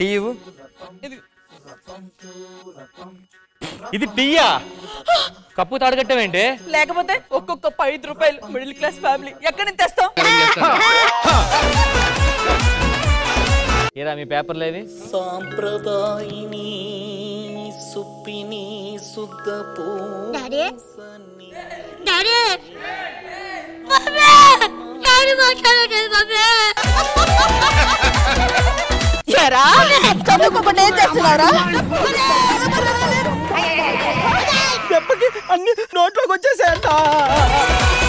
Tea ఇవ్వు. ఇది టీయా కప్పు తాడగట్టమేంటి లేకపోతే ఒక్కొక్క కప్పు ఐదు రూపాయలు మిడిల్ క్లాస్ ఫ్యామిలీ ఎక్కడి నుంచి తెస్తాం ఏరా మీ పేపర్లు ఏవి సాంప్రదాయిని సుప్పిని సుద్దపూ డాడీ డాడీ బాబే డాడీ మాట్లాడలేదు బాబే ఎరా చదువుకోకుండా ఏం చేస్తున్నారా దెబ్బకి అన్ని నోట్లోకి వచ్చేసాయంట